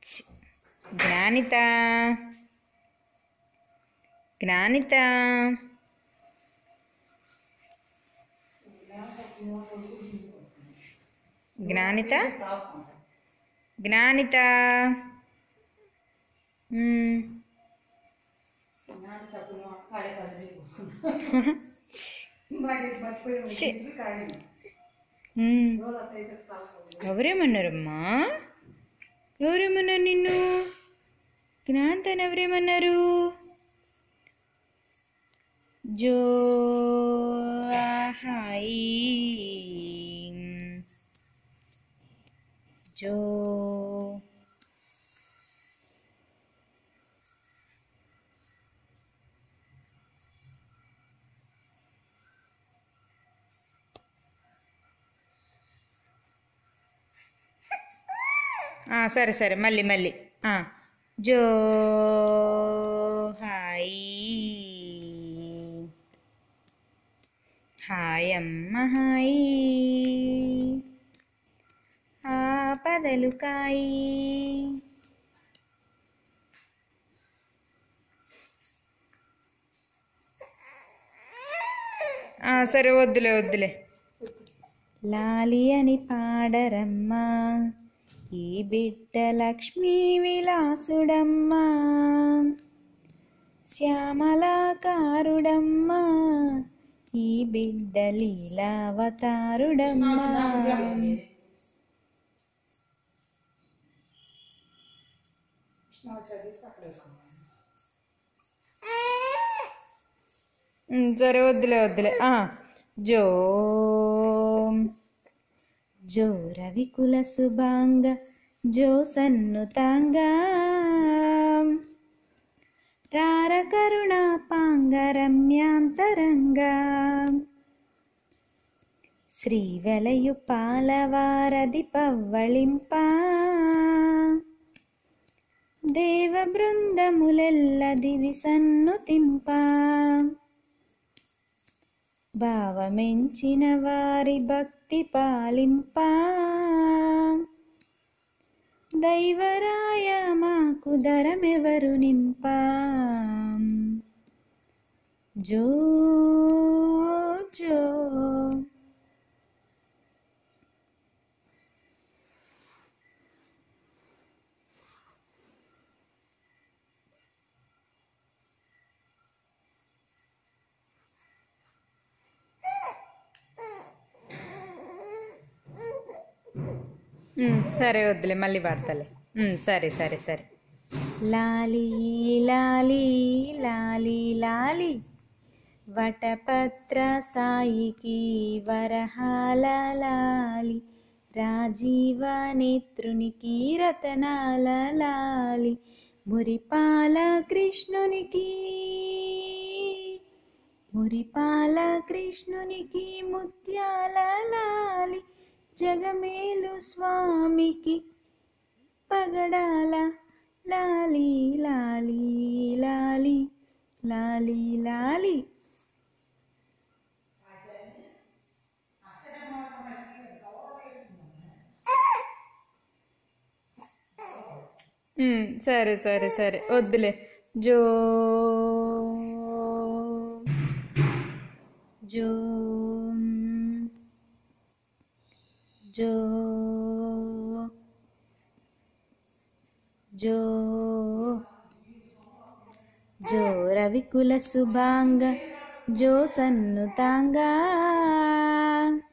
జ్ఞానిత జ్ఞానిత జ్ఞానిత జ్ఞానిత మ్మ్. ఛీ. మ్మ్. ఎవరేమన్నారమ్మా ఎవరేమన్నారు నిన్ను జ్ఞాంతని ఎవరేమన్నారు జో హాయి జో ఆ, సరే సరే మళ్ళీ మళ్ళీ ఆ, జో హాయి హాయ్ అమ్మ హాయి ఆపదలు కాయి ఆ, సరే వద్దులే వద్దులే లాలి అని పాడరమ్మా ఈ బిడ్డ లక్ష్మీ విలాసుడమ్మా శ్యామలాకారుడమ్మా ఈ బిడ్డ లీలావతారుడమ్మా ఉమ్, సరే వద్దులే వద్దులే ఆ, జో జో రవికుల సుభాంగ జో సన్నుతాంగా రార కరుణాపాంగ రమ్యాంతరంగా శ్రీవలయు పాలవారది పవ్వళింప దేవ బృందములెల్ల దివి సన్నుతింప భావమెంచిన వారి భక్తి పాలింప దైవరాయ మాకు దరమెవరు నింప జో జో ఉమ్, సరే వద్దులే మళ్ళీ పాడతలే ఉమ్, సరే సరే సరే లాలి లాలి లాలి లాలి వటపత్ర సాయికి వరహాల లాలి రాజీవ నేత్రునికి రతనాల లాలి మురిపాల కృష్ణునికి మురిపాల కృష్ణునికి ముత్యాల లాలి జగమేలు స్వామికి పగడాల లాలి లాలి లాలి లాలి లాలి ఉమ్, సరే సరే సరే వద్దులే జో జో జో జో జో రవికుల సుభాంగ జో సన్నుతాంగా